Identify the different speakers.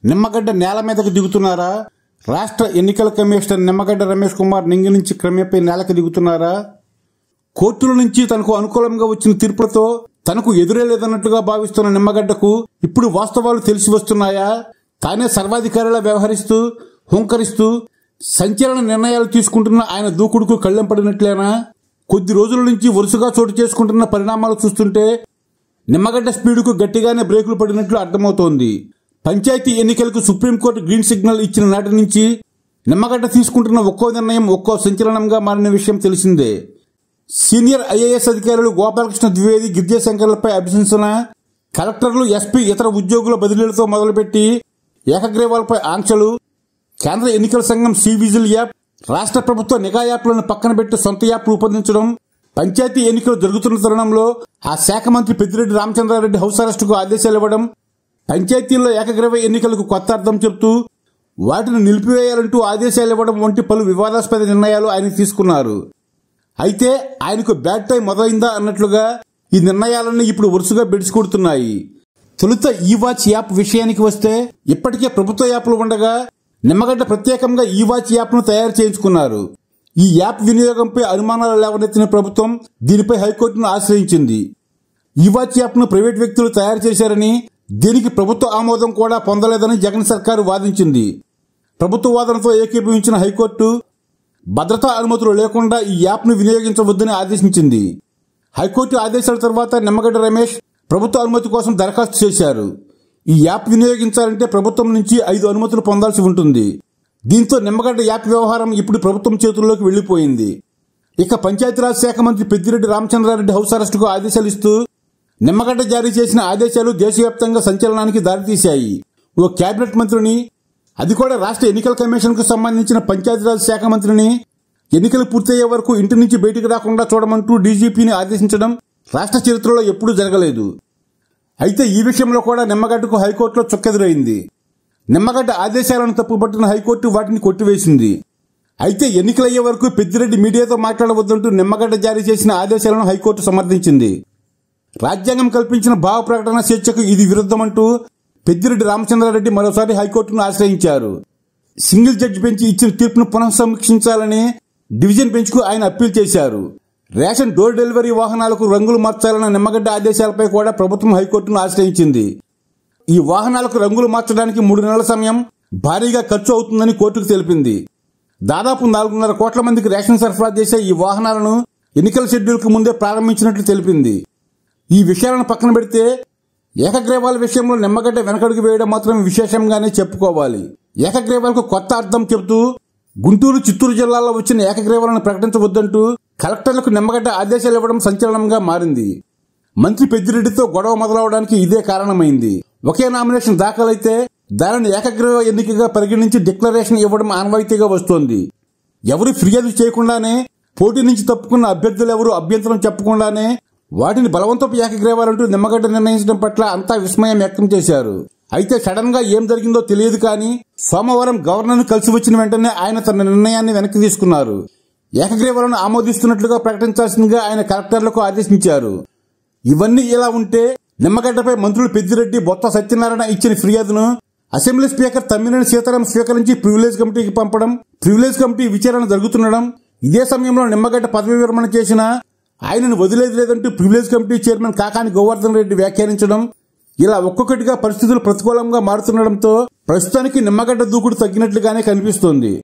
Speaker 1: నిమ్మగడ్డ నేల మీదకు దిగుతున్నారా రాష్ట్ర ఎన్నికల కమిషనర్ నిమ్మగడ్డ రమేష్ కుమార్ నింగి నుంచి క్రమేపై నేలకు దిగుతున్నారా కోర్టుల నుంచి తనకు అనుకూలంగా వచ్చిన తీర్పులతో తనకు ఎదురే లేదన్నట్టుగా భావిస్తున్న నిమ్మగడ్డకు ఇప్పుడు వాస్తవాలు తెలిసి వస్తున్నాయా తానే సర్వాధికారిలా వ్యవహరిస్తూ హుంకరిస్తూ సంచలన నిర్ణయాలు తీసుకుంటున్న ఆయన దూకుడుకు కళ్ళెంపడినట్లేనా కొద్ది రోజుల నుంచి వరుసగా చోటు చేసుకుంటున్న పరిణామాలు చూస్తుంటే నిమ్మగడ్డ స్పీడుకు గట్టిగానే బ్రేకులు పడినట్లు అర్థమవుతోంది పంచాయతీ ఎన్నికలకు సుప్రీంకోర్టు గ్రీన్ సిగ్నల్ ఇచ్చిన నాటి నుంచి నిమ్మగడ్డ తీసుకుంటున్న ఒక్కో నిర్ణయం ఒక్కో సంచలనంగా మారిన విషయం తెలిసిందే సీనియర్ ఐఏఎస్ అధికారులు గోపాలకృష్ణ ద్వివేది గిరిజశంకర్లపై అభిశంసన కలెక్టర్లు ఎస్పీ ఇతర ఉద్యోగుల బదిలీలతో మొదలుపెట్టి ఏకగ్రీవాలపై ఆంక్షలు కేంద్ర ఎన్నికల సంఘం సి విజిల్ యాప్ రాష్ట్ర ప్రభుత్వ నిఘా యాప్లను పక్కన పెట్టి సొంత యాప్ రూపొందించడం పంచాయతీ ఎన్నికలు జరుగుతున్న తరుణంలో ఆ శాఖ మంత్రి పెద్దిరెడ్డి రామచంద్రారెడ్డి హౌస్ అరెస్టుకు ఆదేశాలు ఇవ్వడం పంచాయతీల్లో ఏకగ్రీవ ఎన్నికలకు కొత్త అర్థం చెబుతూ వాటిని నిలిపివేయాలంటూ ఆదేశాలు ఇవ్వడం వంటి పలు వివాదాస్పద నిర్ణయాలు ఆయన తీసుకున్నారు అయితే ఆయనకు బ్యాడ్ టైం మొదలైందా అన్నట్లుగా ఈ నిర్ణయాలన్నీ ఇప్పుడు వరుసగా బెడిసికొడుతున్నాయి తొలుత ఈ వాచ్ యాప్ విషయానికి వస్తే ఇప్పటికే ప్రభుత్వ యాప్లు ఉండగా నిమ్మగడ్డ ప్రత్యేకంగా ఈ వాచ్ యాప్ను తయారు చేయించుకున్నారు ఈ యాప్ వినియోగంపై అనుమానాలు లేవనెత్తిన ప్రభుత్వం దీనిపై హైకోర్టును ఆశ్రయించింది ఈ వాచ్ యాప్ను ప్రైవేట్ వ్యక్తులు తయారు చేశారని దీనికి ప్రభుత్వ ఆమోదం కూడా పొందలేదని జగన్ సర్కారు వాదించింది ప్రభుత్వ వాదనతో ఏకీభవించిన హైకోర్టు భద్రతా అనుమతులు లేకుండా ఈ యాప్ను వినియోగించవద్దని ఆదేశించింది హైకోర్టు ఆదేశాల తర్వాత నిమ్మగడ్డ రమేష్ ప్రభుత్వ అనుమతి కోసం దరఖాస్తు చేశారు ఈ యాప్ వినియోగించాలంటే ప్రభుత్వం నుంచి ఐదు అనుమతులు పొందాల్సి ఉంటుంది దీంతో నిమ్మగడ్డ యాప్ వ్యవహారం ఇప్పుడు ప్రభుత్వం చేతుల్లోకి వెళ్లిపోయింది ఇక పంచాయతీరాజ్ శాఖ మంత్రి పెద్దిరెడ్డి రామచంద్రారెడ్డి హౌస్ అరెస్టుకు ఆదేశాలు ఇస్తూ నిమ్మగడ్డ జారీ చేసిన ఆదేశాలు దేశవ్యాప్తంగా సంచలనానికి దారితీశాయి ఓ కేబినెట్ మంత్రిని అది కూడా రాష్ట్ర ఎన్నికల కమిషన్ కు సంబంధించిన పంచాయతీరాజ్ శాఖ మంత్రిని ఎన్నికలు పూర్తయ్యే వరకు ఇంటి నుంచి బయటికి రాకుండా చూడమంటూ డీజీపీని ఆదేశించడం రాష్ట్ర చరిత్రలో ఎప్పుడూ జరగలేదు అయితే ఈ విషయంలో కూడా నిమ్మగడ్డకు హైకోర్టులో చుక్కెదురైంది నిమ్మగడ్డ ఆదేశాలను తప్పుపట్టిన హైకోర్టు వాటిని కొట్టివేసింది అయితే ఎన్నికలయ్యే వరకు పెద్దిరెడ్డి మీడియాతో మాట్లాడవద్దంటూ నిమ్మగడ్డ జారీ చేసిన ఆదేశాలను హైకోర్టు సమర్థించింది రాజ్యాంగం కల్పించిన భావ ప్రకటన స్వేచ్ఛకు ఇది విరుద్ధమంటూ పెద్దిరెడ్డి రామచంద్రారెడ్డి మరోసారి హైకోర్టును ఆశ్రయించారు సింగిల్ జడ్జి బెంచ్ ఇచ్చిన తీర్పును పునఃసమీక్షించాలని డివిజన్ బెంచ్కు ఆయన అప్పీల్ చేశారు రేషన్ డోర్ డెలివరీ వాహనాలకు రంగులు మార్చాలన్న నిమ్మగడ్డ ఆదేశాలపై కూడా ప్రభుత్వం హైకోర్టును ఆశ్రయించింది ఈ వాహనాలకు రంగులు మార్చడానికి మూడు నెలల సమయం భారీగా ఖర్చు అవుతుందని కోర్టుకు తెలిపింది దాదాపు నాలుగున్నర కోట్ల మందికి రేషన్ సరఫరా చేసే ఈ వాహనాలను ఎన్నికల షెడ్యూల్కు ముందే ప్రారంభించినట్లు తెలిపింది ఈ విషయాలను పక్కన పెడితే ఏకగ్రీవాల విషయంలో నిమ్మగడ్డ వెనకడుగు వేయడం మాత్రం విశేషంగానే చెప్పుకోవాలి ఏకగ్రీవాలకు కొత్త అర్థం చెబుతూ గుంటూరు చిత్తూరు జిల్లాల్లో వచ్చిన ఏకగ్రీవాలను ప్రకటించవద్దంటూ కలెక్టర్లకు నిమ్మగడ్డ ఆదేశాలు ఇవ్వడం సంచలనంగా మారింది మంత్రి పెద్దిరెడ్డితో గొడవ మొదలవడానికి ఇదే కారణమైంది ఒకే నామినేషన్ దాఖలైతే దానిని ఏకగ్రీవ ఎన్నికగా పరిగణించి డిక్లరేషన్ ఇవ్వడం ఆనవాయితీగా వస్తోంది ఎవరు ఫిర్యాదు చేయకుండానే పోటీ నుంచి తప్పుకున్న అభ్యర్థులు ఎవరు అభ్యంతరం చెప్పకుండానే వాటిని బలవంతపు ఏకగ్రీవాలంటూ నిమ్మగడ్డ నిర్ణయించడం పట్ల అంతా విస్మయం వ్యక్తం చేశారు అయితే సడన్ గా ఏం జరిగిందో తెలియదు కానీ సోమవారం గవర్నర్ కలిసి వచ్చిన వెంటనే ఆయన తన నిర్ణయాన్ని వెనక్కి తీసుకున్నారు ఏకగ్రీవాలను ఆమోదిస్తున్నట్లుగా ప్రకటించాల్సిందిగా ఆయన కలెక్టర్లకు ఆదేశించారు ఇవన్నీ ఇలా ఉంటే నిమ్మగడ్డపై మంత్రులు పెద్దిరెడ్డి బొత్త సత్యనారాయణ ఇచ్చిన ఫిర్యాదును అసెంబ్లీ స్పీకర్ తమ్మినేని సీతారాం స్వీకరించి ప్రివిలేజ్ కమిటీకి పంపడం ప్రివిలేజ్ కమిటీ విచారణ జరుగుతుండడం ఇదే సమయంలో నిమ్మగడ్డ పదవి విరమణ చేసిన ఆయనను వదిలేది లేదంటూ privilege committee chairman Kakani Govardhan Reddy వ్యాఖ్యానించడం ఇలా ఒక్కొక్కటిగా పరిస్థితులు ప్రతికూలంగా మారుతుండడంతో ప్రస్తుతానికి నిమ్మగడ్డ దూకుడు తగ్గినట్లుగానే కనిపిస్తోంది